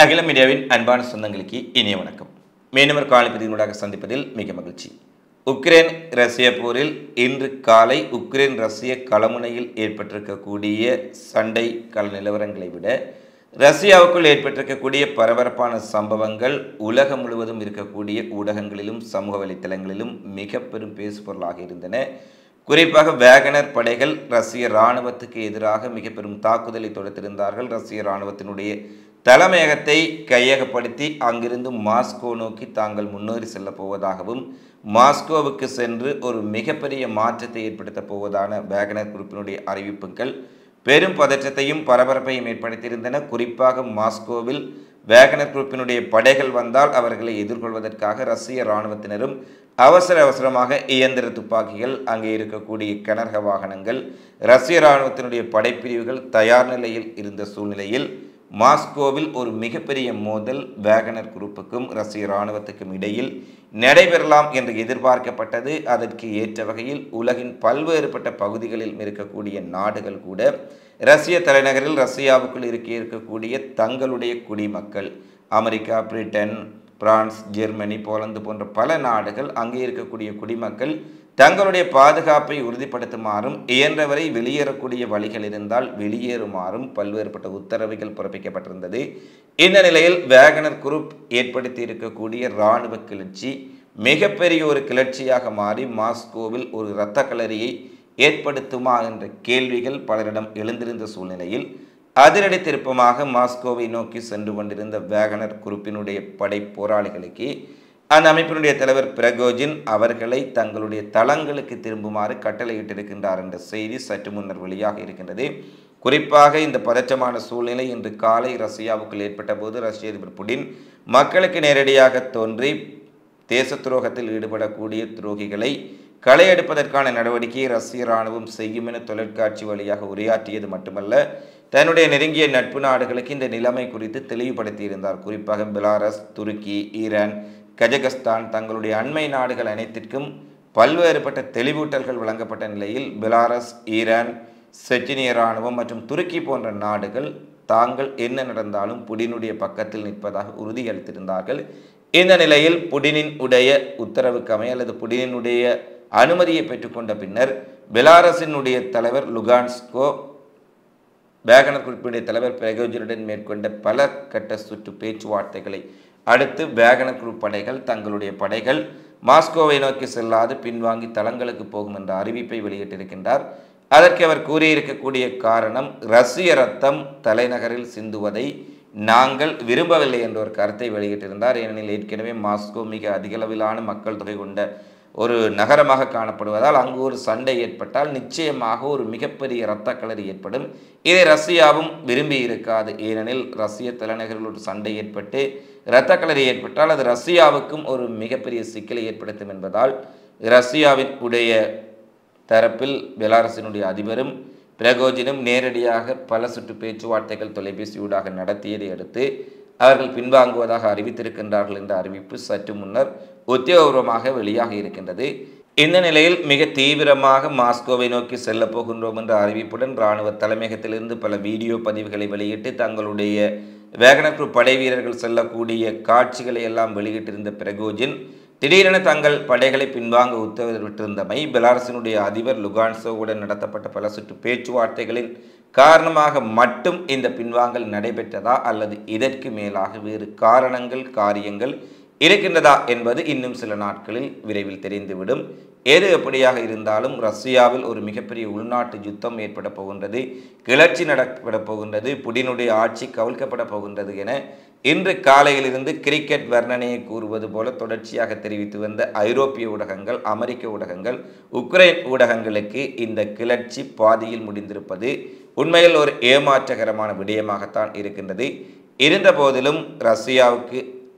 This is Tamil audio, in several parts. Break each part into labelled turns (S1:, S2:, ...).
S1: அகில மீடியாவின் அன்பான சொந்தங்களுக்கு இனிய வணக்கம் மீண்டும் ஒரு காலப்பதிவினூடாக சந்திப்பதில் மிக மகிழ்ச்சி உக்ரைன் ரஷ்ய போரில் இன்று காலை உக்ரைன் ரஷ்ய களமுனையில் ஏற்பட்டிருக்கக்கூடிய சண்டை கள நிலவரங்களை விட ரஷ்யாவுக்குள் ஏற்பட்டிருக்கக்கூடிய பரபரப்பான சம்பவங்கள் உலகம் முழுவதும் இருக்கக்கூடிய ஊடகங்களிலும் சமூக வலைத்தளங்களிலும் மிக பெரும் பேசுபொருளாக இருந்தன குறிப்பாக வேகனர் படைகள் ரஷ்ய இராணுவத்துக்கு எதிராக மிக பெரும் தாக்குதலை தொடுத்திருந்தார்கள் ரஷ்ய இராணுவத்தினுடைய தலைமையகத்தை கையகப்படுத்தி அங்கிருந்து மாஸ்கோ நோக்கி தாங்கள் முன்னேறி செல்லப் போவதாகவும் மாஸ்கோவுக்கு சென்று ஒரு மிகப்பெரிய மாற்றத்தை ஏற்படுத்தப் போவதான வேகனர் குரூப்பினுடைய அறிவிப்புகள் பெரும் பதற்றத்தையும் பரபரப்பையும் ஏற்படுத்தியிருந்தன குறிப்பாக மாஸ்கோவில் வேகனர் குரூப்பினுடைய படைகள் வந்தால் அவர்களை எதிர்கொள்வதற்காக ரஷ்ய இராணுவத்தினரும் அவசர அவசரமாக இயந்திர துப்பாக்கிகள் அங்கே இருக்கக்கூடிய கனரக வாகனங்கள் ரஷ்ய இராணுவத்தினுடைய படைப்பிரிவுகள் தயார் நிலையில் இருந்த சூழ்நிலையில் மாஸ்கோவில் ஒரு மிகப்பெரிய மோதல் வேகனர் குரூப்புக்கும் ரஷ்ய இராணுவத்துக்கும் இடையில் நடைபெறலாம் என்று எதிர்பார்க்கப்பட்டது அதற்கு ஏற்ற வகையில் உலகின் பல்வேறுபட்ட பகுதிகளில் இருக்கக்கூடிய நாடுகள் கூட ரஷ்ய தலைநகரில் ரஷ்யாவுக்குள் இருக்க இருக்கக்கூடிய தங்களுடைய குடிமக்கள் America Britain France Germany Poland போன்ற பல நாடுகள் அங்கே இருக்கக்கூடிய குடிமக்கள் தங்களுடைய பாதுகாப்பை உறுதிப்படுத்துமாறும் இயன்றவரை வெளியேறக்கூடிய வழிகள் இருந்தால் வெளியேறுமாறும் பல்வேறுபட்ட உத்தரவுகள் பிறப்பிக்கப்பட்டிருந்தது இந்த நிலையில் வேகனர் குரூப் ஏற்படுத்தி இருக்கக்கூடிய இராணுவ கிளர்ச்சி மிகப்பெரிய ஒரு கிளர்ச்சியாக மாறி மாஸ்கோவில் ஒரு இரத்த களரியை ஏற்படுத்துமா என்ற கேள்விகள் பலரிடம் எழுந்திருந்த சூழ்நிலையில் அதிரடி திருப்பமாக மாஸ்கோவை நோக்கி சென்று கொண்டிருந்த வேகனர் குரூப்பினுடைய படை போராளிகளுக்கு அந்த அமைப்பினுடைய தலைவர் பிரகோஜின் அவர்களை தங்களுடைய தளங்களுக்கு திரும்புமாறு கட்டளையிட்டிருக்கின்றார் என்ற செய்தி சற்று முன்னர் வெளியாக இருக்கின்றது குறிப்பாக இந்த பதற்றமான சூழ்நிலை இன்று காலை ரஷ்யாவுக்குள் ஏற்பட்ட போது ரஷ்ய அதிபர் புடின் மக்களுக்கு நேரடியாக தோன்றி தேச துரோகத்தில் ஈடுபடக்கூடிய துரோகிகளை களையெடுப்பதற்கான நடவடிக்கையை ரஷ்ய இராணுவம் செய்யும் என தொழிற்காட்சி வழியாக உரையாற்றியது மட்டுமல்ல தன்னுடைய நெருங்கிய நட்பு நாடுகளுக்கு இந்த நிலைமை குறித்து தெளிவுபடுத்தியிருந்தார் குறிப்பாக பெலாரஸ் துருக்கி ஈரான் கஜகஸ்தான் தங்களுடைய அண்மை நாடுகள் அனைத்திற்கும் பல்வேறுபட்ட தெளிவூட்டல்கள் வழங்கப்பட்ட நிலையில் பெலாரஸ் ஈரான் செச்சினிய இராணுவம் மற்றும் துருக்கி போன்ற நாடுகள் தாங்கள் என்ன நடந்தாலும் புடினுடைய பக்கத்தில் நிற்பதாக உறுதியளித்திருந்தார்கள் இந்த நிலையில் புடினின் உடைய உத்தரவுக்கு அமைய அல்லது புடினினுடைய அனுமதியை பெற்றுக்கொண்ட பின்னர் பெலாரஸினுடைய தலைவர் லுகான்ஸ்கோ வேகனர் குறிப்பினுடைய தலைவர் பிரகோஜனுடன் மேற்கொண்ட பல கட்ட சுற்று பேச்சுவார்த்தைகளை அடுத்து வேகனர் குரூப் படைகள் தங்களுடைய படைகள் மாஸ்கோவை நோக்கி செல்லாது பின்வாங்கி தளங்களுக்கு போகும் என்ற அறிவிப்பை வெளியிட்டிருக்கின்றார் அதற்கு அவர் கூறியிருக்கக்கூடிய காரணம் ரஷ்ய ரத்தம் தலைநகரில் சிந்துவதை நாங்கள் விரும்பவில்லை என்ற ஒரு கருத்தை வெளியிட்டிருந்தார் ஏனெனில் ஏற்கனவே மாஸ்கோ மிக அதிகளவிலான மக்கள் தொகை கொண்ட ஒரு நகரமாக காணப்படுவதால் அங்கு ஒரு சண்டை ஏற்பட்டால் நிச்சயமாக ஒரு மிகப்பெரிய இரத்த களரி ஏற்படும் இதை ரஷ்யாவும் விரும்பி இருக்காது ஏனெனில் ரஷ்ய தலைநகரில் ஒரு சண்டை ஏற்பட்டு இரத்த களரி ஏற்பட்டால் அது ரஷ்யாவுக்கும் ஒரு மிகப்பெரிய சிக்கலை ஏற்படுத்தும் என்பதால் ரஷ்யாவின் உடைய தரப்பில் பெலாரஸினுடைய அதிபரும் பிரகோஜினும் நேரடியாக பல சுற்று பேச்சுவார்த்தைகள் தொலைபேசியூடாக நடத்தியதை அடுத்து அவர்கள் பின்வாங்குவதாக அறிவித்திருக்கின்றார்கள் என்ற அறிவிப்பு சற்று முன்னர் உத்தியோகபூர்வமாக வெளியாக இருக்கின்றது இந்த நிலையில் மிக தீவிரமாக மாஸ்கோவை நோக்கி செல்ல போகின்றோம் என்ற அறிவிப்புடன் இராணுவ தலைமையகத்திலிருந்து பல வீடியோ பதிவுகளை வெளியிட்டு தங்களுடைய வேகனர் குரூப் படை வீரர்கள் செல்லக்கூடிய காட்சிகளை எல்லாம் வெளியிட்டிருந்த பிரகோஜின் திடீரென தங்கள் படைகளை பின்வாங்க உத்தரவிட்டிருந்தமை பெலாரஸினுடைய அதிபர் லுகான்சோவுடன் நடத்தப்பட்ட பல சுற்று பேச்சுவார்த்தைகளின் காரணமாக மட்டும் இந்த பின்வாங்கல் நடைபெற்றதா அல்லது இதற்கு மேலாக வேறு காரணங்கள் காரியங்கள் இருக்கின்றதா என்பது இன்னும் சில நாட்களில் விரைவில் தெரிந்துவிடும் எது எப்படியாக இருந்தாலும் ரஷ்யாவில் ஒரு மிகப்பெரிய உள்நாட்டு யுத்தம் ஏற்பட போகின்றது கிளர்ச்சி நடப்பட போகின்றது புடினுடைய ஆட்சி கவிழ்க்கப்பட போகின்றது என இன்று காலையிலிருந்து கிரிக்கெட் வர்ணனையை கூறுவது போல தொடர்ச்சியாக தெரிவித்து வந்த ஐரோப்பிய ஊடகங்கள் அமெரிக்க ஊடகங்கள் உக்ரைன் ஊடகங்களுக்கு இந்த கிளர்ச்சி பாதியில் முடிந்திருப்பது உண்மையில் ஒரு ஏமாற்றகரமான விடயமாகத்தான் இருக்கின்றது இருந்த போதிலும் ரஷ்யாவுக்கு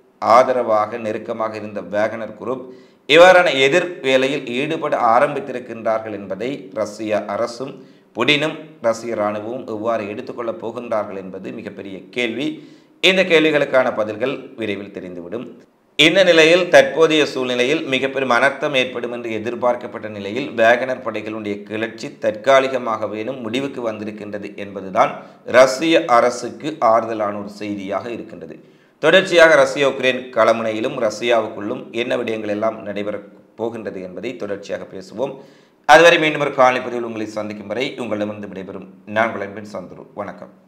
S1: ஆதரவாக நெருக்கமாக இருந்த வேகனர் குரூப் இவ்வாறான எதிர் வேலையில் ஈடுபட ஆரம்பித்திருக்கின்றார்கள் என்பதை ரஷ்ய அரசும் புடினும் ரஷ்ய இராணுவமும் எவ்வாறு எடுத்துக்கொள்ளப் போகின்றார்கள் என்பது மிகப்பெரிய கேள்வி இந்த கேள்விகளுக்கான பதில்கள் விரைவில் தெரிந்துவிடும் இந்த நிலையில் தற்போதைய சூழ்நிலையில் மிக பெரும் அனர்த்தம் ஏற்படும் என்று எதிர்பார்க்கப்பட்ட நிலையில் வேகனர் படைகளுடைய கிளர்ச்சி தற்காலிகமாகவேனும் முடிவுக்கு வந்திருக்கின்றது என்பதுதான் ரஷ்ய அரசுக்கு ஆறுதலான ஒரு செய்தியாக இருக்கின்றது தொடர்ச்சியாக ரஷ்யா உக்ரைன் களமுனையிலும் ரஷ்யாவுக்குள்ளும் என்ன விடயங்கள் எல்லாம் நடைபெறப் போகின்றது என்பதை தொடர்ச்சியாக பேசுவோம் அதுவரை மீண்டும் ஒரு காலை பதிவில் உங்களை சந்திக்கும் வரை உங்களிடமிருந்து விடைபெறும் நான் உங்கள் அன்பின் சந்துரு வணக்கம்